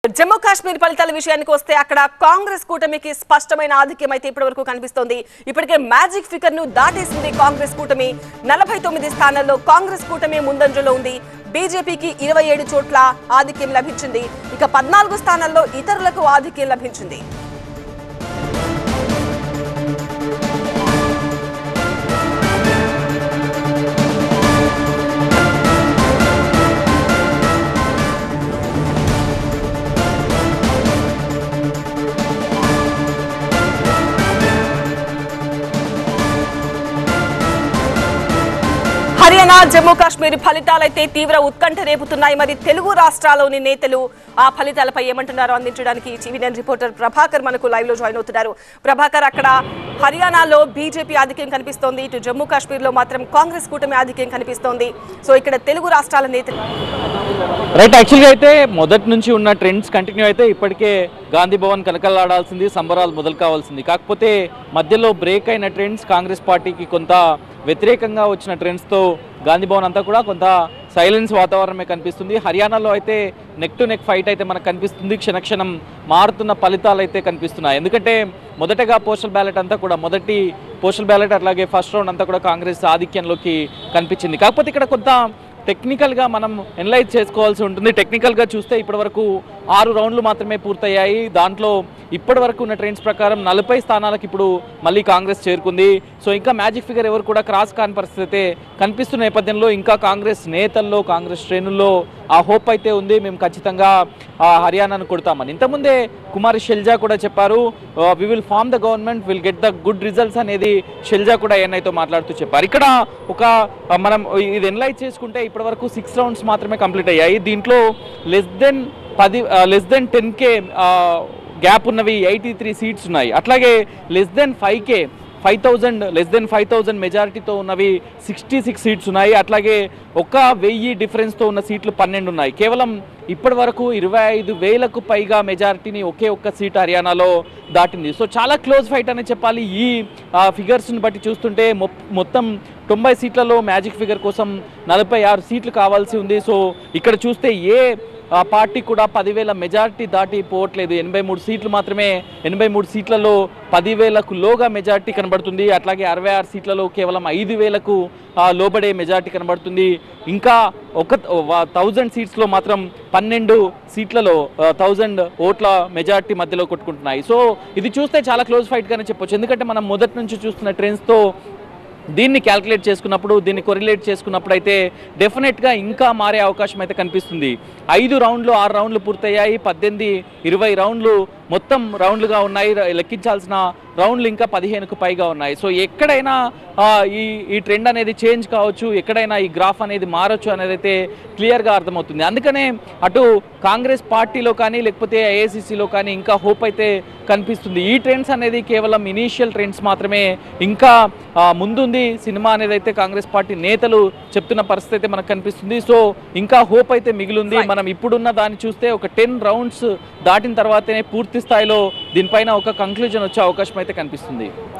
జమ్మూ కాశ్మీర్ ఫలితాల విషయానికి వస్తే అక్కడ కాంగ్రెస్ కూటమికి స్పష్టమైన ఆధిక్యం అయితే ఇప్పటి వరకు కనిపిస్తోంది ఇప్పటికే మ్యాజిక్ ఫిగర్ ను దాటేసింది కాంగ్రెస్ కూటమి నలభై తొమ్మిది స్థానాల్లో కాంగ్రెస్ కూటమి ముందంజలో ఉంది బీజేపీకి ఇరవై ఏడు చోట్ల ఆధిక్యం లభించింది ఇక పద్నాలుగు స్థానాల్లో ఇతరులకు ఆధిక్యం లభించింది హర్యానా జమ్మూ కాశ్మీర్ ఫలితాలైతే తీవ్ర ఉత్కంఠ రేపుతున్నాయి మరి తెలుగు రాష్ట్రాల్లోని నేతలు ఆ ఫలితాలపై ఏమంటున్నారో అందించడానికి టీవీఎన్ రిపోర్టర్ ప్రభాకర్ మనకు లైవ్ లో జాయిన్ అవుతున్నారు ప్రభాకర్ అక్కడ హర్యానాలో బీజేపీ ఆధిక్యం కనిపిస్తోంది ఇటు జమ్మూ కాశ్మీర్ లో మాత్రం కాంగ్రెస్ కూటమి ఆధిక్యం కనిపిస్తోంది సో ఇక్కడ తెలుగు రాష్ట్రాల నేతలు రైట్ యాక్చువల్గా అయితే మొదటి నుంచి ఉన్న ట్రెండ్స్ కంటిన్యూ అయితే ఇప్పటికే గాంధీ భవన్ కలకలాడాల్సింది సంబరాలు మొదలు కావాల్సింది కాకపోతే మధ్యలో బ్రేక్ అయిన ట్రెండ్స్ కాంగ్రెస్ పార్టీకి కొంత వ్యతిరేకంగా వచ్చిన ట్రెండ్స్తో గాంధీ భవన్ అంతా కూడా కొంత సైలెన్స్ వాతావరణమే కనిపిస్తుంది హర్యానాలో అయితే నెక్ టు నెక్ ఫైట్ అయితే మనకు కనిపిస్తుంది క్షణక్షణం మారుతున్న ఫలితాలు అయితే కనిపిస్తున్నాయి ఎందుకంటే మొదటగా పోస్టల్ బ్యాలెట్ అంతా కూడా మొదటి పోస్టల్ బ్యాలెట్ అట్లాగే ఫస్ట్ రౌండ్ అంతా కూడా కాంగ్రెస్ ఆధిక్యంలోకి కనిపించింది కాకపోతే ఇక్కడ కొంత టెక్నికల్గా మనం ఎనలైజ్ చేసుకోవాల్సి ఉంటుంది టెక్నికల్గా చూస్తే ఇప్పటివరకు ఆరు రౌండ్లు మాత్రమే పూర్తయ్యాయి దాంట్లో ఇప్పటి వరకు ఉన్న ట్రెండ్స్ ప్రకారం నలభై స్థానాలకు ఇప్పుడు మళ్ళీ కాంగ్రెస్ చేరుకుంది సో ఇంకా మ్యాజిక్ ఫిగర్ ఎవరు కూడా క్రాస్ కాని పరిస్థితి అయితే కనిపిస్తున్న నేపథ్యంలో ఇంకా కాంగ్రెస్ నేతల్లో కాంగ్రెస్ శ్రేణుల్లో ఆ హోప్ అయితే ఉంది మేము ఖచ్చితంగా ఆ, హర్యానాను కొడతామని ఇంతకుముందే కుమారి షెల్జా కూడా చెప్పారు we will form the government will get the good results అనేది షెల్జా కూడా ఎన్ఐతో మాట్లాడుతూ చెప్పారు ఇక్కడ ఒక ఆ, మనం ఇది ఎనలైజ్ చేసుకుంటే ఇప్పటివరకు సిక్స్ రౌండ్స్ మాత్రమే కంప్లీట్ అయ్యాయి దీంట్లో లెస్ దెన్ పది less than ten K gap ఉన్నవి ఎయిటీ త్రీ సీట్స్ ఉన్నాయి అట్లాగే less than five K five thousand less than five thousand మెజారిటీతో ఉన్నవి సిక్స్టీ సిక్స్ సీట్స్ ఉన్నాయి అట్లాగే ఒక వెయ్యి డిఫరెన్స్తో ఉన్న సీట్లు పన్నెండు ఉన్నాయి కేవలం ఇప్పటి వరకు ఇరవై ఐదు వేలకు పైగా మెజారిటీని ఒకే ఒక్క సీట్ హర్యానాలో దాటింది సో చాలా క్లోజ్ ఫైట్ అని చెప్పాలి ఈ ఫిగర్స్ని బట్టి చూస్తుంటే మొ- మొత్తం తొంభై సీట్లలో మ్యాజిక్ ఫిగర్ కోసం నలభై ఆరు సీట్లు కావాల్సి ఉంది సో ఇక్కడ చూస్తే ఏ ఆ పార్టీ కూడా పదివేల మెజారిటీ దాటి పోవట్లేదు ఎనభై మూడు సీట్లు మాత్రమే ఎనభై మూడు సీట్లలో పదివేలకు లోగా మెజారిటీ కనబడుతుంది అట్లాగే అరవై ఆరు సీట్లలో కేవలం ఐదు వేలకు ఆ, లోబడే మెజారిటీ కనబడుతుంది ఇంకా ఒక థౌజండ్ సీట్స్లో మాత్రం పన్నెండు సీట్లలో థౌజండ్ ఓట్ల మెజారిటీ మధ్యలో కొట్టుకుంటున్నాయి సో ఇది చూస్తే చాలా క్లోజ్ ఫైట్గానే చెప్పొచ్చు ఎందుకంటే మనం మొదటి నుంచి చూస్తున్న ట్రెండ్స్తో దీన్ని క్యాల్కులేట్ చేసుకున్నప్పుడు దీన్ని కొరిలేట్ చేసుకున్నప్పుడు అయితే డెఫినెట్గా ఇంకా మారే అవకాశం అయితే కనిపిస్తుంది ఐదు రౌండ్లు ఆరు రౌండ్లు పూర్తయ్యాయి పద్దెనిమిది ఇరవై రౌండ్లు మొత్తం రౌండ్లుగా ఉన్నాయి ర- లెక్కించాల్సిన రౌండ్లు ఇంకా పదిహేనుకు పైగా ఉన్నాయి సో ఎక్కడైనా ఆ, ఈ ఈ ట్రెండ్ అనేది చేంజ్ కావచ్చు ఎక్కడైనా ఈ గ్రాఫ్ అనేది మారచ్చు అనేది అయితే క్లియర్గా అర్థమవుతుంది అందుకనే అటు కాంగ్రెస్ పార్టీలో కానీ లేకపోతే ఏఐసిసిలో కానీ ఇంకా హోప్ అయితే కనిపిస్తుంది ఈ ట్రెండ్స్ అనేది కేవలం ఇనీషియల్ ట్రెండ్స్ మాత్రమే ఇంకా ఆ, ముందుంది సినిమా అనేది అయితే కాంగ్రెస్ పార్టీ నేతలు చెప్తున్న పరిస్థితి అయితే మనకు కనిపిస్తుంది సో ఇంకా హోప్ అయితే మిగిలింది మనం ఇప్పుడున్న దాన్ని చూస్తే ఒక టెన్ రౌండ్స్ దాటిన తర్వాతనే పూర్తి స్థాయిలో దీనిపైన ఒక కంక్లూజన్ వచ్చే అవకాశం అయితే కనిపిస్తుంది